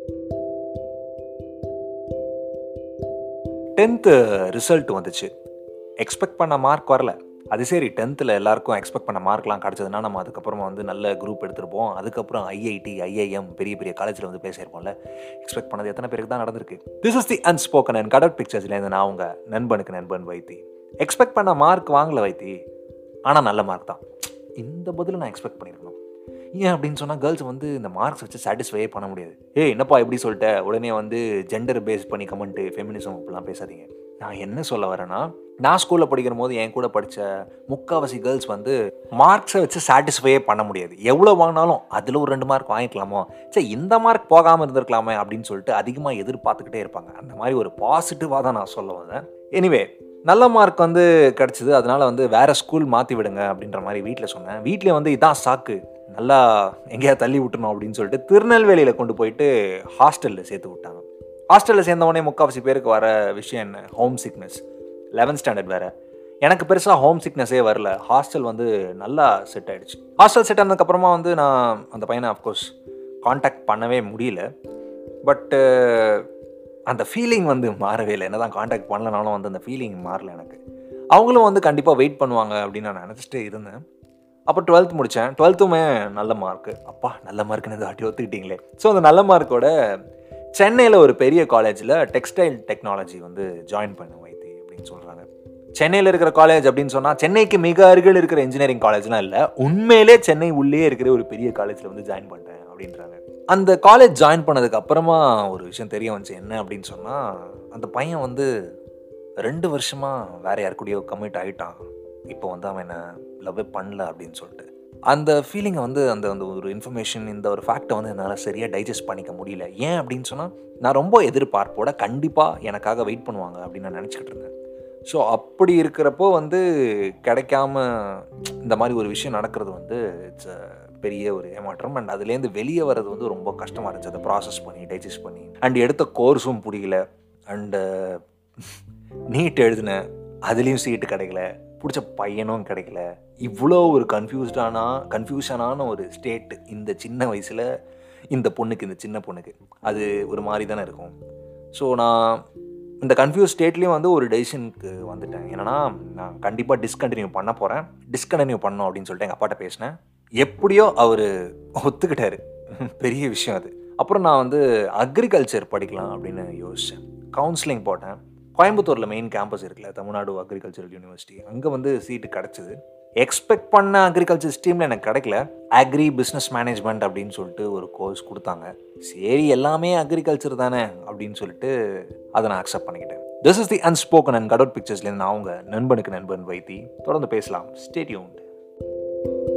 tenth result வந்துச்சு expect பண்ண mark வரல அது சரி டென்த்தில் எல்லாருக்கும் எக்ஸ்பெக்ட் பண்ண மார்க்லாம் கிடச்சதுன்னா நம்ம அதுக்கப்புறமா வந்து நல்ல குரூப் எடுத்திருப்போம் அதுக்கப்புறம் ஐஐடி ஐஐஎம் பெரிய பெரிய காலேஜில் வந்து பேசியிருப்போம்ல எக்ஸ்பெக்ட் பண்ணது எத்தனை பேருக்கு தான் நடந்திருக்கு this is the unspoken and cutout பிக்சர்ஸ்லேருந்து நான் உங்கள் நண்பனுக்கு நண்பன் வைத்தி எக்ஸ்பெக்ட் பண்ண மார்க் வாங்கல வைத்தி ஆனால் நல்ல மார்க் தான் இந்த பதில் நான் எக்ஸ்பெக்ட் பண்ணியிருக்கணும் ஏன் அப்படின்னு சொன்னால் கேர்ள்ஸ் வந்து இந்த மார்க்ஸ் வச்சு சாட்டிஸ்ஃபையே பண்ண முடியாது ஏய் என்னப்பா எப்படி சொல்லிட்ட உடனே வந்து ஜெண்டர் பேஸ் பண்ணி கமெண்ட்டு ஃபெமினிசம் அப்படிலாம் பேசாதீங்க நான் என்ன சொல்ல வரேன்னா நான் ஸ்கூலில் படிக்கிற போது என் கூட படித்த முக்காவாசி கேர்ள்ஸ் வந்து மார்க்ஸை வச்சு சாட்டிஸ்ஃபையே பண்ண முடியாது எவ்வளோ வாங்கினாலும் அதில் ஒரு ரெண்டு மார்க் வாங்கிக்கலாமோ சரி இந்த மார்க் போகாமல் இருந்திருக்கலாமே அப்படின்னு சொல்லிட்டு அதிகமாக எதிர்பார்த்துக்கிட்டே இருப்பாங்க அந்த மாதிரி ஒரு பாசிட்டிவாக தான் நான் சொல்ல வந்தேன் எனிவே நல்ல மார்க் வந்து கிடச்சிது அதனால வந்து வேற ஸ்கூல் மாற்றி விடுங்க அப்படின்ற மாதிரி வீட்டில் சொன்னேன் வீட்டில் வந்து இதான் சாக்கு நல்லா எங்கேயா தள்ளி விட்டணும் அப்படின்னு சொல்லிட்டு திருநெல்வேலியில் கொண்டு போயிட்டு ஹாஸ்டலில் சேர்த்து விட்டாங்க ஹாஸ்டலில் சேர்ந்தவொடனே முக்கால்வாசி பேருக்கு வர விஷயம் என்ன ஹோம் சிக்னஸ் லெவன்த் ஸ்டாண்டர்ட் வேறு எனக்கு பெருசாக ஹோம் சிக்னஸே வரல ஹாஸ்டல் வந்து நல்லா செட் ஆகிடுச்சு ஹாஸ்டல் செட் ஆனதுக்கப்புறமா வந்து நான் அந்த பையனை அஃப்கோர்ஸ் காண்டாக்ட் பண்ணவே முடியல பட்டு அந்த ஃபீலிங் வந்து மாறவே இல்லை என்ன தான் காண்டாக்ட் பண்ணலனாலும் வந்து அந்த ஃபீலிங் மாறல எனக்கு அவங்களும் வந்து கண்டிப்பாக வெயிட் பண்ணுவாங்க அப்படின்னு நான் நினச்சிட்டே இருந்தேன் அப்போ டுவெல்த் முடித்தேன் டுவெல்த்துமே நல்ல மார்க்கு அப்பா நல்ல மார்க்குன்னு ஆட்டி ஒத்துக்கிட்டீங்களே ஸோ அந்த நல்ல மார்க்கோட சென்னையில் ஒரு பெரிய காலேஜில் டெக்ஸ்டைல் டெக்னாலஜி வந்து ஜாயின் பண்ண வைத்தி அப்படின்னு சொல்கிறாங்க சென்னையில் இருக்கிற காலேஜ் அப்படின்னு சொன்னால் சென்னைக்கு மிக அருகில் இருக்கிற இன்ஜினியரிங் காலேஜ்லாம் இல்லை உண்மையிலே சென்னை உள்ளே இருக்கிற ஒரு பெரிய காலேஜில் வந்து ஜாயின் பண்ணிட்டேன் அப்படின்றாங்க அந்த காலேஜ் ஜாயின் பண்ணதுக்கு அப்புறமா ஒரு விஷயம் தெரிய வந்துச்சு என்ன அப்படின்னு சொன்னால் அந்த பையன் வந்து ரெண்டு வருஷமாக வேற யார் கூடயோ கமிட் ஆகிட்டான் இப்போ வந்து அவன் என்ன லவ்வே பண்ணல அப்படின்னு சொல்லிட்டு அந்த ஃபீலிங்கை வந்து அந்த அந்த ஒரு இன்ஃபர்மேஷன் இந்த ஒரு ஃபேக்டை வந்து என்னால் சரியாக டைஜஸ்ட் பண்ணிக்க முடியல ஏன் அப்படின்னு சொன்னால் நான் ரொம்ப எதிர்பார்ப்போட கண்டிப்பாக எனக்காக வெயிட் பண்ணுவாங்க அப்படின்னு நான் நினச்சிக்கிட்டு இருந்தேன் ஸோ அப்படி இருக்கிறப்போ வந்து கிடைக்காம இந்த மாதிரி ஒரு விஷயம் நடக்கிறது வந்து இட்ஸ் பெரிய ஒரு ஏமாற்றம் அண்ட் அதுலேருந்து வெளியே வர்றது வந்து ரொம்ப கஷ்டமாக இருந்துச்சு அதை ப்ராசஸ் பண்ணி டைஜஸ்ட் பண்ணி அண்ட் எடுத்த கோர்ஸும் பிடிக்கல அண்டு நீட் எழுதினேன் அதுலேயும் சீட்டு கிடைக்கல பிடிச்ச பையனும் கிடைக்கல இவ்வளோ ஒரு கன்ஃபியூஸ்டான கன்ஃபியூஷனான ஒரு ஸ்டேட் இந்த சின்ன வயசில் இந்த பொண்ணுக்கு இந்த சின்ன பொண்ணுக்கு அது ஒரு மாதிரி தானே இருக்கும் ஸோ நான் இந்த கன்ஃபியூஸ் ஸ்டேட்லேயும் வந்து ஒரு டெசிஷனுக்கு வந்துட்டேன் என்னன்னா நான் கண்டிப்பாக டிஸ்கண்டினியூ பண்ண போகிறேன் டிஸ்கண்டினியூ பண்ணணும் அப்படின்னு சொல்லிட்டு எங்கள் அப்பாட்ட பேசினேன் எப்படியோ அவர் ஒத்துக்கிட்டாரு பெரிய விஷயம் அது அப்புறம் நான் வந்து அக்ரிகல்ச்சர் படிக்கலாம் அப்படின்னு யோசித்தேன் கவுன்சிலிங் போட்டேன் கோயம்புத்தூரில் மெயின் கேம்பஸ் இருக்குல்ல தமிழ்நாடு அக்ரிகல்ச்சரல் யூனிவர்சிட்டி அங்கே வந்து சீட்டு கிடச்சிது எக்ஸ்பெக்ட் பண்ண அக்ரிகல்ச்சர் ஸ்ட்ரீமில் எனக்கு கிடைக்கல அக்ரி பிஸ்னஸ் மேனேஜ்மெண்ட் அப்படின்னு சொல்லிட்டு ஒரு கோர்ஸ் கொடுத்தாங்க சரி எல்லாமே அக்ரிகல்ச்சர் தானே அப்படின்னு சொல்லிட்டு அதை நான் அக்செப்ட் பண்ணிக்கிட்டேன் this is the unspoken and cutout பிக்சர்ஸ்லேருந்து நான் அவங்க நண்பனுக்கு நண்பன் வைத்தி தொடர்ந்து பேசலாம் ஸ்டேட்யூண்ட்